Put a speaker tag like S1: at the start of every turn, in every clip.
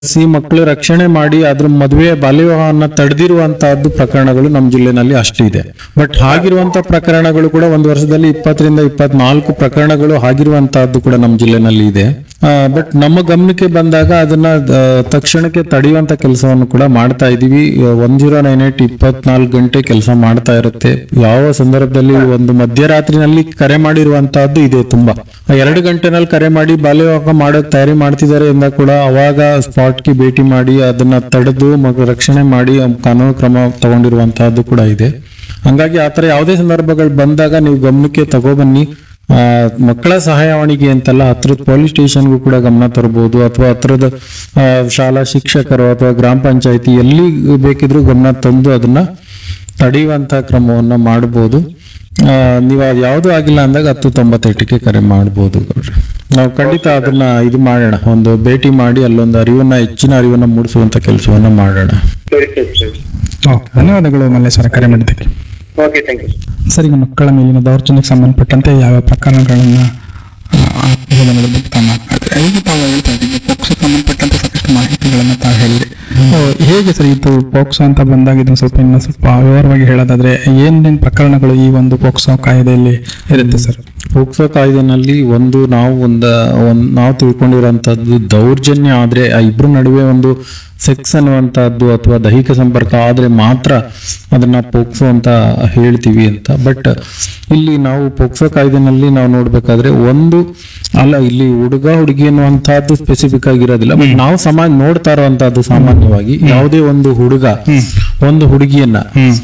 S1: C ಮಕ್ಕಳು ರಕ್ಷಣೆ ಮಾಡಿ ಅದ್ರ ಮದುವೆ ಬಾಲ್ಯ ವಿವಾಹವನ್ನ ತಡೆದಿರುವಂತಹದ್ದು ಪ್ರಕರಣಗಳು ನಮ್ಮ ಜಿಲ್ಲೆನಲ್ಲಿ ಅಷ್ಟು ಇದೆ ಬಟ್ ಹಾಗಿರುವಂತ ಪ್ರಕರಣಗಳು ಕೂಡ ಒಂದು ವರ್ಷದಲ್ಲಿ ಇಪ್ಪತ್ತರಿಂದ ಇಪ್ಪತ್ನಾಲ್ಕು ಪ್ರಕರಣಗಳು ಆಗಿರುವಂತಹದ್ದು ಕೂಡ ನಮ್ಮ ಜಿಲ್ಲೆನಲ್ಲಿ ಇದೆ ಬಟ್ ನಮ್ಮ ಗಮನಕ್ಕೆ ಬಂದಾಗ ಅದನ್ನ ಆ, ತಕ್ಷಣಕ್ಕೆ ತಡೆಯುವಂತ ಕೆಲಸವನ್ನು ಕೂಡ ಮಾಡ್ತಾ ಇದೀವಿ ಒನ್ ಜೀರೋ ನೈನ್ ಏಟ್ ಇಪ್ಪತ್ನಾಲ್ಕು ಗಂಟೆ ಕೆಲಸ ಮಾಡ್ತಾ ಇರುತ್ತೆ ಯಾವ ಸಂದರ್ಭದಲ್ಲಿ ಒಂದು ಮಧ್ಯರಾತ್ರಿನಲ್ಲಿ ಕರೆ ಮಾಡಿರುವಂತಹದ್ದು ಇದೆ ತುಂಬಾ ಆ ಎರಡು ಗಂಟೆನಲ್ಲಿ ಕರೆ ಮಾಡಿ ಬಾಲ್ಯ ವಿವಾಹ ಮಾಡೋಕ್ ತಯಾರಿ ಮಾಡ್ತಿದ್ದಾರೆ ಎಂದ ಕೂಡ ಅವಾಗ ಸ್ಪಾಟ್ಗೆ ಭೇಟಿ ಮಾಡಿ ಅದನ್ನ ತಡೆದು ಮಗು ರಕ್ಷಣೆ ಮಾಡಿ ಕಾನೂನು ಕ್ರಮ ತಗೊಂಡಿರುವಂತಹದ್ದು ಕೂಡ ಇದೆ ಹಂಗಾಗಿ ಆತರ ಯಾವುದೇ ಸಂದರ್ಭಗಳು ಬಂದಾಗ ನೀವು ಗಮನಕ್ಕೆ ತಗೊಬನ್ನಿ ಆ, ಮಕ್ಕಳ ಸಹಾಯವಾಣಿಗೆ ಅಂತಲ್ಲ ಹತ್ರದ ಪೊಲೀಸ್ ಸ್ಟೇಷನ್ಗೂ ಕೂಡ ಗಮನ ತರಬಹುದು ಅಥವಾ ಹತ್ರದ ಆ, ಶಾಲಾ ಶಿಕ್ಷಕರು ಅಥವಾ ಗ್ರಾಮ ಪಂಚಾಯತಿ ಎಲ್ಲಿ ಬೇಕಿದ್ರೂ ಗಮನ ತಂದು ಅದನ್ನ ತಡೆಯುವಂತ ಕ್ರಮವನ್ನ ಮಾಡಬಹುದು ಆ, ನೀವು ಅದು ಯಾವುದು ಆಗಿಲ್ಲ ಅಂದಾಗ ಹತ್ತು ತೊಂಬತ್ತೆಂಟಕ್ಕೆ ಕರೆ ಮಾಡಬಹುದು ಗೌಡ್ರೆ ನಾವು ಖಂಡಿತ ಅದನ್ನ ಇದು ಮಾಡೋಣ ಒಂದು ಭೇಟಿ ಮಾಡಿ ಅಲ್ಲೊಂದು ಅರಿವನ್ನ ಹೆಚ್ಚಿನ ಅರಿವನ್ನ ಮೂಡಿಸುವಂತ ಕೆಲಸವನ್ನ ಮಾಡೋಣ
S2: ಸರಿ ಸರಿ ಸರಿ
S3: ಓಕೆ ಧನ್ಯವಾದಗಳು ಮಲ್ಲೇಶ್ವರ ಕರೆ ಮಾಡಿದ್ದಕ್ಕೆ
S2: ಓಕೆ ಥ್ಯಾಂಕ್ ಯು
S3: ಸರ್ ಈಗ ಮಕ್ಕಳ ಮೇಲಿನ ದೌರ್ಜನ್ಯಕ್ಕೆ ಸಂಬಂಧಪಟ್ಟಂತೆ ಯಾವ ಪ್ರಕರಣಗಳನ್ನ ಆ, ಆತ್ಮಹತ್ಯೆ ಬಗ್ಗೆ ತಾವು ಮಾತನಾಡಿದ್ರೆ ಈಗ ತಾವು ಹೇಳ್ತಾ ಇದ್ದೀವಿ ಪೋಕ್ಸೋ ಸಂಬಂಧಪಟ್ಟಂತೆ ಸಾಕಷ್ಟು ಮಾಹಿತಿಗಳನ್ನ ತಾವು ಹೇಳಿದ್ರಿ ಓ, ಹೇಗೆ ಸರ್ ಇದು ಪೋಕ್ಸೋ ಅಂತ ಬಂದಾಗ ಇದನ್ನ ಸ್ವಲ್ಪ ಇನ್ನು ಸ್ವಲ್ಪ ವಿವರವಾಗಿ ಹೇಳೋದಾದ್ರೆ ಏನೇನು ಪ್ರಕರಣಗಳು ಈ ಒಂದು ಪೋಕ್ಸೋ ಕಾಯ್ದೆಯಲ್ಲಿ ಇರುತ್ತೆ ಸರ್
S1: ಪೋಕ್ಸೋ ಕಾಯ್ದೆನಲ್ಲಿ ಒಂದು ನಾವು ಒಂದ ಒಂದ್ ನಾವು ತಿಳ್ಕೊಂಡಿರೋಂಥದ್ದು ದೌರ್ಜನ್ಯ ಆದ್ರೆ ಆ ಇಬ್ರು ನಡುವೆ ಒಂದು ಸೆಕ್ಸ್ ಅನ್ನುವಂತಹದ್ದು ಅಥವಾ ದೈಹಿಕ ಸಂಪರ್ಕ ಆದ್ರೆ ಮಾತ್ರ ಅದನ್ನ ಪೋಕ್ಸೋ ಅಂತ ಹೇಳ್ತೀವಿ ಅಂತ ಬಟ್ ಇಲ್ಲಿ ನಾವು ಪೋಕ್ಸೋ ಕಾಯ್ದೆನಲ್ಲಿ ನಾವು ನೋಡ್ಬೇಕಾದ್ರೆ ಒಂದು ಅಲ್ಲ ಇಲ್ಲಿ ಹುಡುಗ ಹುಡುಗಿ ಅನ್ನುವಂತಹದ್ದು ಸ್ಪೆಸಿಫಿಕ್ ಆಗಿರೋದಿಲ್ಲ ಬಟ್ ನಾವು ಸಮಾಜ ನೋಡ್ತಾ ಇರುವಂತಹದ್ದು ಸಾಮಾನ್ಯವಾಗಿ ಯಾವುದೇ ಒಂದು ಹುಡುಗ ಒಂದು ಹುಡುಗಿಯನ್ನ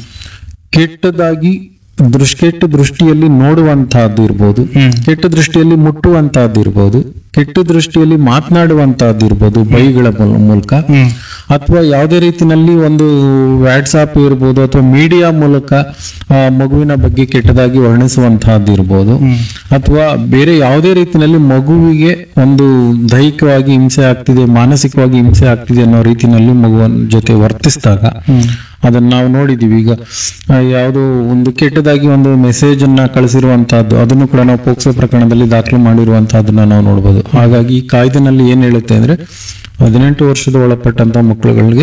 S1: ಕೆಟ್ಟದಾಗಿ ದೃಷ್ ಕೆಟ್ಟ ದೃಷ್ಟಿಯಲ್ಲಿ ನೋಡುವಂತಹದ್ದು ಇರ್ಬೋದು ಕೆಟ್ಟ ದೃಷ್ಟಿಯಲ್ಲಿ ಮುಟ್ಟುವಂತಹದ್ದು ಇರ್ಬೋದು ಕೆಟ್ಟ ದೃಷ್ಟಿಯಲ್ಲಿ ಮಾತನಾಡುವಂತಹದ್ದು ಇರ್ಬೋದು ಬೈಗಳ ಮೂಲ- ಮೂಲಕ ಅಥವಾ ಯಾವುದೇ ರೀತಿನಲ್ಲಿ ಒಂದು ವಾಟ್ಸಾಪ್ ಇರ್ಬೋದು ಅಥವಾ ಮೀಡಿಯಾ ಮೂಲಕ ಆ, ಮಗುವಿನ ಬಗ್ಗೆ ಕೆಟ್ಟದಾಗಿ ವರ್ಣಿಸುವಂತಹದ್ದು ಇರ್ಬೋದು ಅಥವಾ ಬೇರೆ ಯಾವುದೇ ರೀತಿನಲ್ಲಿ ಮಗುವಿಗೆ ಒಂದು ದೈಹಿಕವಾಗಿ ಹಿಂಸೆ ಆಗ್ತಿದೆ ಮಾನಸಿಕವಾಗಿ ಹಿಂಸೆ ಆಗ್ತಿದೆ ಅನ್ನೋ ರೀತಿನಲ್ಲಿ ಮಗುವಿನ ಜೊತೆ ವರ್ತಿಸಿದಾಗ ಅದನ್ನ ನಾವು ನೋಡಿದೀವಿ ಈಗ ಆ, ಯಾವುದೋ ಒಂದು ಕೆಟ್ಟದಾಗಿ ಒಂದು ಮೆಸೇಜ್ ಅನ್ನ ಕಳಿಸಿರುವಂತಹದ್ದು ಅದನ್ನು ಕೂಡ ನಾವು ಪೋಕ್ಸೋ ಪ್ರಕರಣದಲ್ಲಿ ದಾಖಲು ಮಾಡಿರುವಂತಹದನ್ನ ನಾವು ನೋಡಬಹುದು ಹಾಗಾಗಿ ಈ ಕಾಯ್ದೆನಲ್ಲಿ ಏನ್ ಹೇಳುತ್ತೆ ಅಂದ್ರೆ ಹದಿನೆಂಟು ವರ್ಷದ ಒಳಪಟ್ಟಂತ ಮಕ್ಕಳುಗಳಿಗೆ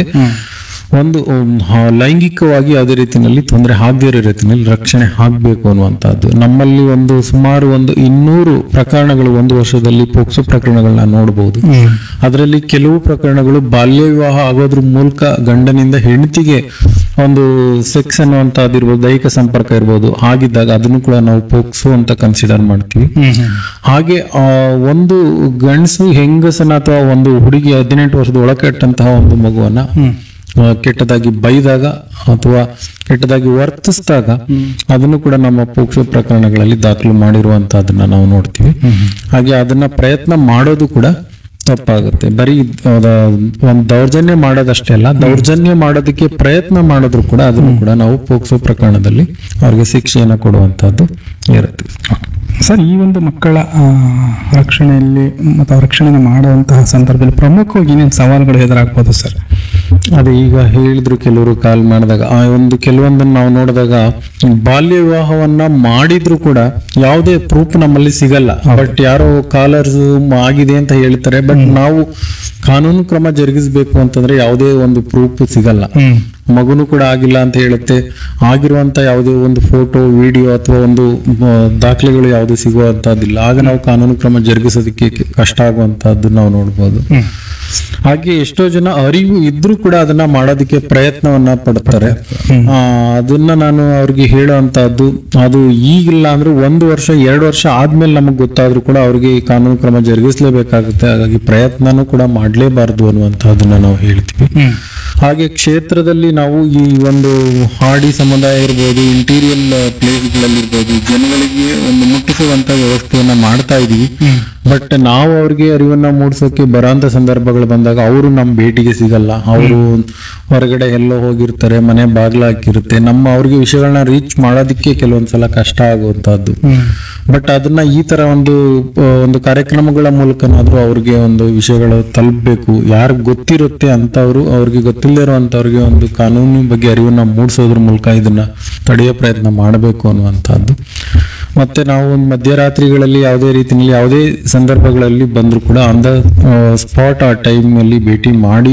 S1: ಒಂದು ಉಮ್, ಹ- ಲೈಂಗಿಕವಾಗಿ ಯಾವುದೇ ರೀತಿಯಲ್ಲಿ ತೊಂದರೆ ಆಗದೇ ಇರೋ ರೀತಿಯಲ್ಲಿ ರಕ್ಷಣೆ ಆಗ್ಬೇಕು ಅನ್ನುವಂಥದ್ದು ನಮ್ಮಲ್ಲಿ ಒಂದು ಸುಮಾರು ಒಂದು ಇನ್ನೂರು ಪ್ರಕರಣಗಳು ಒಂದು ವರ್ಷದಲ್ಲಿ ಪೋಕ್ಸೋ ಪ್ರಕರಣಗಳನ್ನ ನೋಡಬಹುದು ಅದರಲ್ಲಿ ಕೆಲವು ಪ್ರಕರಣಗಳು ಬಾಲ್ಯ ವಿವಾಹ ಆಗೋದ್ರ ಮೂಲಕ ಗಂಡನಿಂದ ಹೆಂಡತಿಗೆ ಒಂದು ಸೆಕ್ಸ್ ಅನ್ನುವಂಥದ್ದು ಇರ್ಬೋದು ದೈಹಿಕ ಸಂಪರ್ಕ ಇರ್ಬೋದು ಆಗಿದ್ದಾಗ ಅದನ್ನು ಕೂಡ ನಾವು ಪೋಕ್ಸೋ ಅಂತ ಕನ್ಸಿಡರ್ ಮಾಡ್ತೀವಿ ಹಾಗೆ ಆ, ಒಂದು ಗಂಡಸು ಹೆಂಗಸನ ಅಥವಾ ಒಂದು ಹುಡುಗಿ ಹದಿನೆಂಟು ವರ್ಷದ ಒಳಕಟ್ಟಂತಹ ಒಂದು ಮಗುವನ್ನ ಆ, ಕೆಟ್ಟದಾಗಿ ಬೈದಾಗ ಅಥವಾ ಕೆಟ್ಟದಾಗಿ ವರ್ತಿಸಿದಾಗ ಅದನ್ನು ಕೂಡ ನಮ್ಮ ಪೋಕ್ಸೋ ಪ್ರಕರಣಗಳಲ್ಲಿ ದಾಖಲು ಮಾಡಿರುವಂತಹದನ್ನ ನಾವು ನೋಡ್ತೀವಿ ಹಾಗೆ ಅದನ್ನ ಪ್ರಯತ್ನ ಮಾಡೋದು ಕೂಡ ತಪ್ಪಾಗುತ್ತೆ ಬರೀ ಅದ ಒಂದು ದೌರ್ಜನ್ಯ ಮಾಡೋದಷ್ಟೇ ಅಲ್ಲ ದೌರ್ಜನ್ಯ ಮಾಡೋದಕ್ಕೆ ಪ್ರಯತ್ನ ಮಾಡಿದ್ರು ಕೂಡ ಅದನ್ನು ಕೂಡ ನಾವು ಪೋಕ್ಸೋ ಪ್ರಕರಣದಲ್ಲಿ ಅವ್ರಿಗೆ ಶಿಕ್ಷೆಯನ್ನು ಕೊಡುವಂತಹದ್ದು ಇರುತ್ತೆ
S3: ಸರ್ ಈ ಒಂದು ಮಕ್ಕಳ ಆ, ರಕ್ಷಣೆಯಲ್ಲಿ ಮತ್ತು ಅವ್ರ ರಕ್ಷಣೆಯನ್ನು ಮಾಡುವಂತಹ ಸಂದರ್ಭದಲ್ಲಿ ಪ್ರಮುಖವಾಗಿ ಏನೇನು ಸವಾಲುಗಳು ಎದುರಾಗ್ಬೋದು ಸರ್
S1: ಅದೇ ಈಗ ಹೇಳಿದ್ರು ಕೆಲವರು ಕಾಲ್ ಮಾಡಿದಾಗ ಆ ಒಂದು ಕೆಲವೊಂದನ್ನ ನಾವು ನೋಡಿದಾಗ ಬಾಲ್ಯ ವಿವಾಹವನ್ನ ಮಾಡಿದ್ರು ಕೂಡ ಯಾವುದೇ ಪ್ರೂಫ್ ನಮ್ಮಲ್ಲಿ ಸಿಗಲ್ಲ ಬಟ್ ಯಾರೋ ಕಾಲರ್ಸ್ ಆಗಿದೆ ಅಂತ ಹೇಳ್ತಾರೆ ಬಟ್ ನಾವು ಕಾನೂನು ಕ್ರಮ ಜರುಗಿಸಬೇಕು ಅಂತಂದ್ರೆ ಯಾವುದೇ ಒಂದು ಪ್ರೂಫ್ ಸಿಗಲ್ಲ ಮಗುನು ಕೂಡ ಆಗಿಲ್ಲ ಅಂತ ಹೇಳುತ್ತೆ ಆಗಿರುವಂತ ಯಾವುದೇ ಒಂದು ಫೋಟೋ ವಿಡಿಯೋ ಅಥವಾ ಒಂದು ಮ, ದಾಖಲೆಗಳು ಯಾವುದು ಸಿಗುವಂತಹದ್ದಿಲ್ಲ ಆಗ ನಾವು ಕಾನೂನು ಕ್ರಮ ಜರುಗಿಸೋದಕ್ಕೆ ಕಷ್ಟ ಆಗುವಂತಹದ್ದು ನಾವು ನೋಡ್ಬೋದು ಹಾಗೆ ಎಷ್ಟೋ ಜನ ಅರಿವು ಇದ್ರೂ ಕೂಡ ಅದನ್ನ ಮಾಡೋದಕ್ಕೆ ಪ್ರಯತ್ನವನ್ನ ಪಡ್ತಾರೆ ಆ, ಅದನ್ನ ನಾನು ಅವ್ರಿಗೆ ಹೇಳುವಂತಹದ್ದು ಅದು ಈಗಿಲ್ಲ ಅಂದ್ರೆ ಒಂದು ವರ್ಷ ಎರಡು ವರ್ಷ ಆದ್ಮೇಲೆ ನಮಗ್ ಗೊತ್ತಾದ್ರೂ ಕೂಡ ಅವ್ರಿಗೆ ಈ ಕಾನೂನು ಕ್ರಮ ಜರುಗಿಸಲೇಬೇಕಾಗುತ್ತೆ ಹಾಗಾಗಿ ಪ್ರಯತ್ನನೂ ಕೂಡ ಮಾಡ್ಲೇಬಾರ್ದು ಅನ್ನುವಂತಹದನ್ನ ನಾವು ಹೇಳ್ತೀವಿ ಹಾಗೆ ಕ್ಷೇತ್ರದಲ್ಲಿ ನಾವು ಈ ಒಂದು ಹಾಡಿ ಸಮುದಾಯ ಇರ್ಬೋದು ಇಂಟೀರಿಯಲ್ ಪ್ಲೇಸ್ಗಳಲ್ಲಿರ್ಬೋದು ಜನಗಳಿಗೆ ಒಂದು ಮುಟ್ಟಿಸುವಂತ ವ್ಯವಸ್ಥೆಯನ್ನ ಮಾಡ್ತಾ ಇದೀವಿ ಬಟ್ ನಾವು ಅವ್ರಿಗೆ ಅರಿವನ್ನ ಮೂಡಿಸೋಕೆ ಬರೋಂತ ಸಂದರ್ಭಗಳು ಬಂದಾಗ ಅವರು ನಮ್ಮ ಭೇಟಿಗೆ ಸಿಗಲ್ಲ ಅವರು ಹೊರಗಡೆ ಎಲ್ಲೋ ಹೋಗಿರ್ತಾರೆ ಮನೆ ಬಾಗ್ಲ ಹಾಕಿರುತ್ತೆ ನಮ್ಮ ಅವ್ರಿಗೆ ವಿಷಯಗಳನ್ನ ರೀಚ್ ಮಾಡೋದಕ್ಕೆ ಕೆಲವೊಂದ್ಸಲ ಕಷ್ಟ ಆಗುವಂತಹದ್ದು ಬಟ್ ಅದನ್ನ ಈ ತರ ಒಂದು ಆ, ಒಂದು ಕಾರ್ಯಕ್ರಮಗಳ ಮೂಲಕನಾದ್ರೂ ಅವ್ರಿಗೆ ಒಂದು ವಿಷಯಗಳು ತಲುಪಬೇಕು ಯಾರು ಗೊತ್ತಿರುತ್ತೆ ಅಂತವ್ರು ಅವ್ರಿಗೆ ಗೊತ್ತಿಲ್ಲದೆ ಇರುವಂತವ್ರಿಗೆ ಒಂದು ಕಾನೂನು ಬಗ್ಗೆ ಅರಿವನ್ನ ಮೂಡಿಸೋದ್ರ ಮೂಲಕ ಇದನ್ನ ತಡೆಯೋ ಪ್ರಯತ್ನ ಮಾಡಬೇಕು ಅನ್ನುವಂಥದ್ದು ಮತ್ತೆ ನಾವು ಒಂದು ಮಧ್ಯರಾತ್ರಿಗಳಲ್ಲಿ ಯಾವುದೇ ರೀತಿಯಲ್ಲಿ ಯಾವುದೇ ಸಂದರ್ಭಗಳಲ್ಲಿ ಬಂದರೂ ಕೂಡ ಆನ್ ದ ಸ್ಪಾಟ್ ಆ ಟೈಮ್ ಅಲ್ಲಿ ಭೇಟಿ ಮಾಡಿ